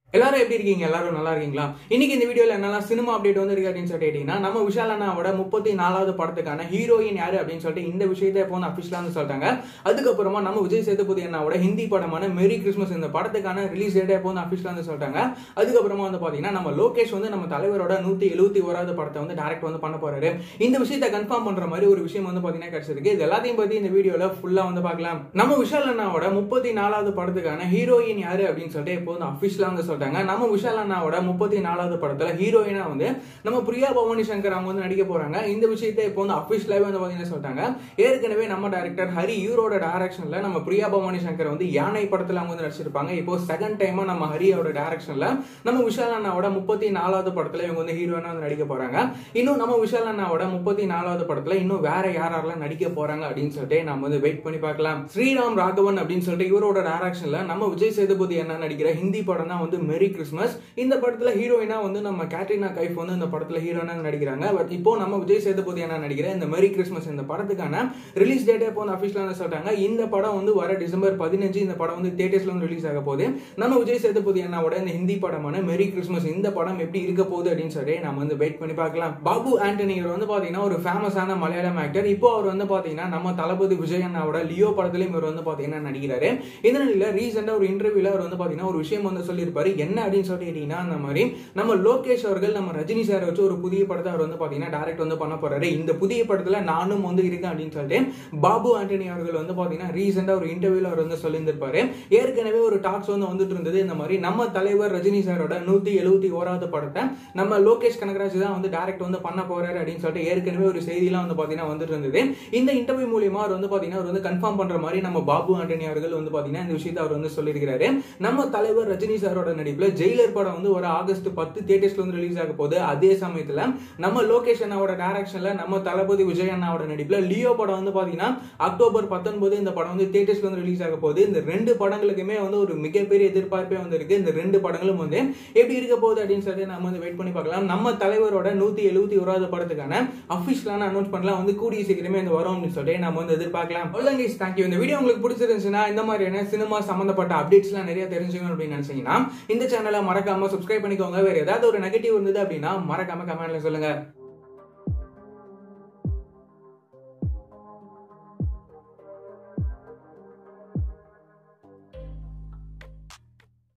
எல்லாரும் எப்படி இருக்கீங்க எல்லாரும் நல்லா இருக்கீங்களா இன்னைக்கு இந்த வீடியோல என்னெல்லாம் சினிமா அப்டேட் வந்து இருக்கு அப்படின்னு சொல்லிட்டு கேட்டீங்கன்னா நம்ம விஷால் அண்ணாவோட முப்பத்தி நாலாவது படத்துக்கான ஹீரோயின் யாரு அப்படின்னு சொல்லிட்டு இந்த விஷயத்தை இப்போ வந்து அபிஷியலா வந்து சொல்லிட்டாங்க அதுக்கப்புறமா நம்ம விஜய் சேதுபதி அண்ணாவோட ஹிந்தி படமான மெரி கிறிஸ்மஸ் இந்த படத்துக்கான ரிலீஸ் டேட்டை இப்போ வந்து அபிஷியலா வந்து சொல்லிட்டாங்க அதுக்கப்புறமா வந்து பாத்தீங்கன்னா நம்ம லோகேஷ் வந்து நம்ம தலைவரோட நூத்தி எழுபத்தி ஓராவது படத்தை வந்து டேரக்ட் வந்து பண்ண போறாரு இந்த விஷயத்தை கன்ஃபார்ம் பண்ற மாதிரி ஒரு விஷயம் வந்து பாத்தீங்கன்னா கிடைச்சிருக்கு இது எல்லாத்தையும் பத்தி இந்த வீடியோல ஃபுல்லா வந்து பார்க்கலாம் நம்ம விஷால் அண்ணாவோட முப்பத்தி நாலாவது படத்துக்கான ஹீரோயின் யாரு அப்படின்னு சொல்லிட்டு இப்போ வந்து அபிஷியலா வந்து சொல்லிட்டாங்க நம்ம விஷால் அண்ணாவோட முப்பத்தி நாலாவது படத்துல ஹீரோயினா வந்து நம்ம பிரியா பவானி சங்கர் அவங்க வந்து நடிக்க போறாங்க இந்த விஷயத்தை இப்போ வந்து அபிஷியலாவே வந்து பாத்தீங்கன்னா சொல்லிட்டாங்க ஏற்கனவே நம்ம டைரக்டர் ஹரி இவரோட டைரக்ஷன்ல நம்ம பிரியா பவானி சங்கர் வந்து யானை படத்துல அவங்க வந்து நடிச்சிருப்பாங்க இப்போ செகண்ட் டைமா நம்ம ஹரியோட டைரக்ஷன்ல நம்ம விஷால் அண்ணாவோட முப்பத்தி நாலாவது படத்துல இவங்க வந்து ஹீரோயினா வந்து நடிக்க போறாங்க இன்னும் நம்ம விஷால் அண்ணாவோட முப்பத்தி நாலாவது படத்துல இன்னும் வேற யார் யாரெல்லாம் நடிக்க போறாங்க அப்படின்னு சொல்லிட்டு நம்ம வந்து வெயிட் பண்ணி பார்க்கலாம் ஸ்ரீராம் ராகவன் அப்படின்னு சொல்லிட்டு இவரோட டைரக்ஷன்ல நம்ம விஜய் சேதுபதி என்ன நடிக்கிற ஹிந்தி படம் தான் வந்து மெரி கிறிஸ்மஸ் இந்த படத்துல ஹீரோயினா வந்து நம்ம கேட்ரினா கைஃப் வந்து இந்த படத்துல ஹீரோயினா நடிக்கிறாங்க பட் இப்போ நம்ம விஜய் சேதுபதி என்ன நடிக்கிற இந்த மெரி கிறிஸ்மஸ் இந்த படத்துக்கான ரிலீஸ் டேட் இப்போ வந்து அபிஷியலா சொல்லிட்டாங்க இந்த படம் வந்து வர டிசம்பர் பதினஞ்சு இந்த படம் வந்து தியேட்டர்ஸ்ல வந்து ரிலீஸ் ஆக போகுது நம்ம விஜய் சேதுபதி அண்ணாவோட இந்த ஹிந்தி படமான மெரி கிறிஸ்மஸ் இந்த படம் எப்படி இருக்க போகுது அப்படின்னு சொல்லி நம்ம வந்து வெயிட் பண்ணி பார்க்கலாம் பாபு ஆண்டனி இவர் வந்து பாத்தீங்கன்னா ஒரு ஃபேமஸான மலையாளம் ஆக்டர் இப்போ அவர் வந்து பாத்தீங்கன்னா நம்ம தளபதி விஜய் அண்ணாவோட லியோ படத்துலயும் இவர் வந்து பாத்தீங்கன்னா நடிக்கிறாரு இந்த நிலையில ரீசெண்டா ஒரு இன்டர்வியூல அவர் வந்து பாத்தீங்கன்னா ஒரு விஷயம் வந்து சொல்லியிருப்பாரு என்ன அப்படின்னு சொல்லிட்டு கேட்டீங்கன்னா அந்த மாதிரி நம்ம லோகேஷ் அவர்கள் நம்ம ரஜினி சார் வச்சு ஒரு புதிய படத்தை அவர் வந்து பாத்தீங்கன்னா டைரக்ட் வந்து பண்ண போறாரு இந்த புதிய படத்துல நானும் வந்து இருக்கேன் அப்படின்னு சொல்லிட்டு பாபு ஆண்டனி அவர்கள் வந்து பாத்தீங்கன்னா ரீசெண்டா ஒரு இன்டர்வியூல அவர் வந்து சொல்லியிருந்திருப்பாரு ஏற்கனவே ஒரு டாக்ஸ் வந்து வந்துட்டு இருந்தது இந்த மாதிரி நம்ம தலைவர் ரஜினி சாரோட நூத்தி எழுபத்தி ஓராவது படத்தை நம்ம லோகேஷ் கனகராஜ் தான் வந்து டைரக்ட் வந்து பண்ண போறாரு அப்படின்னு சொல்லிட்டு ஏற்கனவே ஒரு செய்திலாம் வந்து பாத்தீங்கன்னா வந்துட்டு இருந்தது இந்த இன்டர்வியூ மூலியமா அவர் வந்து பாத்தீங்கன்னா அவர் வந்து கன்ஃபார்ம் பண்ற மாதிரி நம்ம பாபு ஆண்டனி அவர்கள் வந்து பாத்தீங்கன்னா இந்த விஷயத்தை அவர் வந்து சொல்லியிருக்கிறாரு நம்ம தலைவர் ரஜினி சாரோட நடிப்புல ஜெயிலர் படம் வந்து ஒரு ஆகஸ்ட் பத்து தியேட்டர்ஸ்ல வந்து ரிலீஸ் ஆக போகுது அதே சமயத்துல நம்ம லோகேஷ் அண்ணாவோட டைரக்ஷன்ல நம்ம தளபதி விஜய் அண்ணாவோட நடிப்புல லியோ படம் வந்து பாத்தீங்கன்னா அக்டோபர் பத்தொன்பது இந்த படம் வந்து தியேட்டர்ஸ்ல வந்து ரிலீஸ் ஆக போகுது இந்த ரெண்டு படங்களுக்குமே வந்து ஒரு மிகப்பெரிய எதிர்பார்ப்பே வந்து இருக்கு இந்த ரெண்டு படங்களும் வந்து எப்படி இருக்க போகுது அப்படின்னு சொல்லிட்டு நம்ம வந்து வெயிட் பண்ணி பார்க்கலாம் நம்ம தலைவரோட நூத்தி எழுபத்தி ஓராவது படத்துக்கான அபிஷியலான அனௌன்ஸ்மெண்ட்லாம் வந்து கூடிய சீக்கிரமே வந்து வரும் அப்படின்னு சொல்லிட்டு நம்ம வந்து எதிர்பார்க்கலாம் அவ்வளோங்க தேங்க்யூ இந்த வீடியோ உங்களுக்கு பிடிச்சிருந்துச்சுன்னா இந்த மாதிரியான சினிமா சம்பந்தப்பட்ட அப்டேட்ஸ்லாம் நிறைய தெரிஞ்சுக்கணும் அப்படின்னு நினைச்சீங்கன்னா இந்த சேனலை மறக்காம சப்ஸ்கிரைப் பண்ணிக்கோங்க வேற ஏதாவது ஒரு நெகட்டிவ் இருந்தது அப்படின்னா மறக்காம கமெண்ட்ல சொல்லுங்க